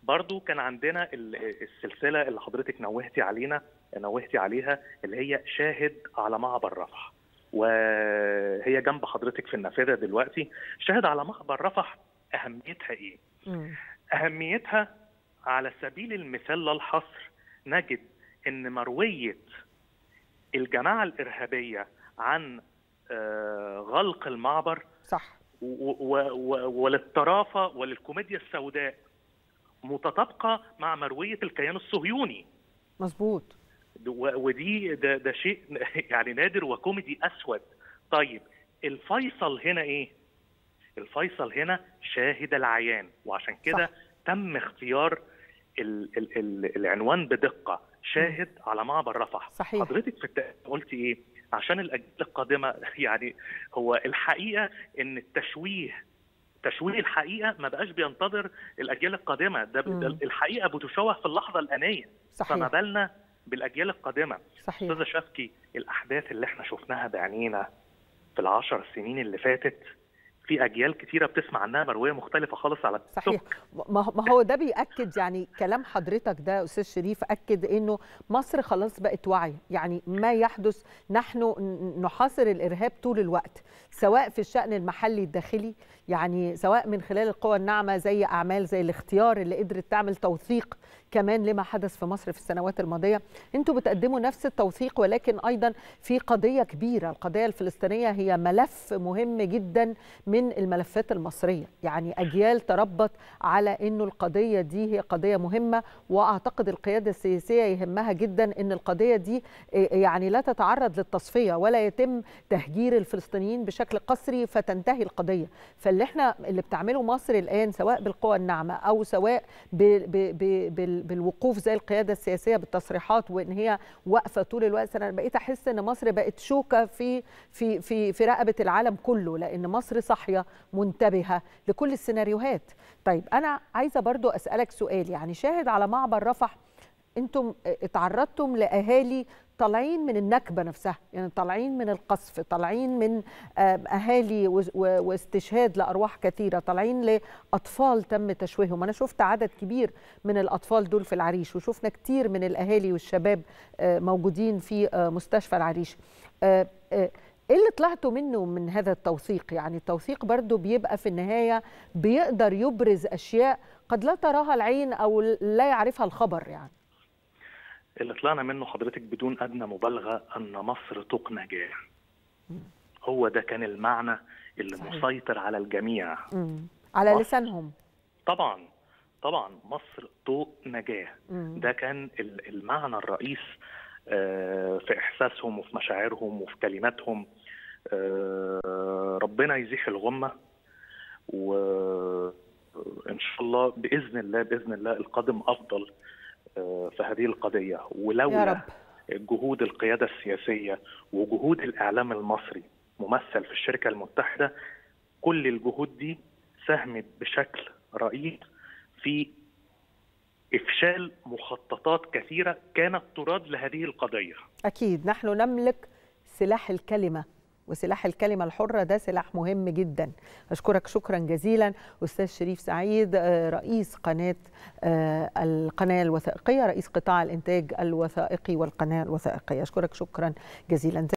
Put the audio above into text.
برضو كان عندنا السلسله اللي حضرتك نوهتي علينا نوهتي عليها اللي هي شاهد على معبر رفح وهي جنب حضرتك في النافذه دلوقتي شاهد على معبر رفح اهميتها ايه؟ م. اهميتها على سبيل المثال لا الحصر نجد ان مرويه الجماعه الارهابيه عن غلق المعبر صح وللطرافه وللكوميديا السوداء متطابقه مع مرويه الكيان الصهيوني مظبوط ودي ده, ده شيء يعني نادر وكوميدي اسود طيب الفيصل هنا ايه الفيصل هنا شاهد العيان وعشان كده تم اختيار ال ال ال العنوان بدقه شاهد م. على معبر رفح صحيح. حضرتك في الت... قلت ايه عشان الاجيال القادمه يعني هو الحقيقه ان التشويه تشويه الحقيقه ما بقاش بينتظر الاجيال القادمه ده, ده الحقيقه بتشوه في اللحظه الانيه صحيح. فما بالنا بالاجيال القادمه صحيح استاذه شفكي الاحداث اللي احنا شفناها بعينينا في العشر سنين اللي فاتت في اجيال كتيره بتسمع عنها مرويه مختلفه خالص على صحيح ما هو ده بياكد يعني كلام حضرتك ده استاذ شريف اكد انه مصر خلاص بقت واعيه يعني ما يحدث نحن نحاصر الارهاب طول الوقت سواء في الشان المحلي الداخلي يعني سواء من خلال القوى الناعمه زي اعمال زي الاختيار اللي قدرت تعمل توثيق كمان لما حدث في مصر في السنوات الماضيه انتوا بتقدموا نفس التوثيق ولكن ايضا في قضيه كبيره القضيه الفلسطينيه هي ملف مهم جدا من الملفات المصريه يعني اجيال تربت على انه القضيه دي هي قضيه مهمه واعتقد القياده السياسيه يهمها جدا ان القضيه دي يعني لا تتعرض للتصفيه ولا يتم تهجير الفلسطينيين بشكل قسري فتنتهي القضيه فاللي احنا اللي بتعمله مصر الان سواء بالقوى الناعمه او سواء ب ب ب بالوقوف زي القياده السياسيه بالتصريحات وان هي واقفه طول الوقت انا بقيت احس ان مصر بقت شوكه في في في في رقبه العالم كله لان مصر صاحيه منتبهه لكل السيناريوهات طيب انا عايزه برضو اسالك سؤال يعني شاهد على معبر رفح انتم اتعرضتم لاهالي طالعين من النكبه نفسها يعني طالعين من القصف طالعين من اهالي واستشهاد لارواح كثيره طالعين لاطفال تم تشويههم انا شفت عدد كبير من الاطفال دول في العريش وشفنا كتير من الاهالي والشباب موجودين في مستشفى العريش ايه اللي طلعتوا منه من هذا التوثيق يعني التوثيق برضو بيبقى في النهايه بيقدر يبرز اشياء قد لا تراها العين او لا يعرفها الخبر يعني اللي طلعنا منه حضرتك بدون ادنى مبالغه ان مصر طوق نجاه هو ده كان المعنى اللي صحيح. مسيطر على الجميع مم. على مصر. لسانهم طبعا طبعا مصر طوق نجاه مم. ده كان المعنى الرئيس في احساسهم وفي مشاعرهم وفي كلماتهم ربنا يزيح الغمه وان شاء الله باذن الله باذن الله القادم افضل في هذه القضيه ولولا جهود القياده السياسيه وجهود الاعلام المصري ممثل في الشركه المتحده كل الجهود دي ساهمت بشكل رئيس في افشال مخططات كثيره كانت تراد لهذه القضيه. اكيد نحن نملك سلاح الكلمه وسلاح الكلمه الحره ده سلاح مهم جدا. اشكرك شكرا جزيلا استاذ شريف سعيد رئيس قناه القناه الوثائقيه رئيس قطاع الانتاج الوثائقي والقناه الوثائقيه. اشكرك شكرا جزيلا.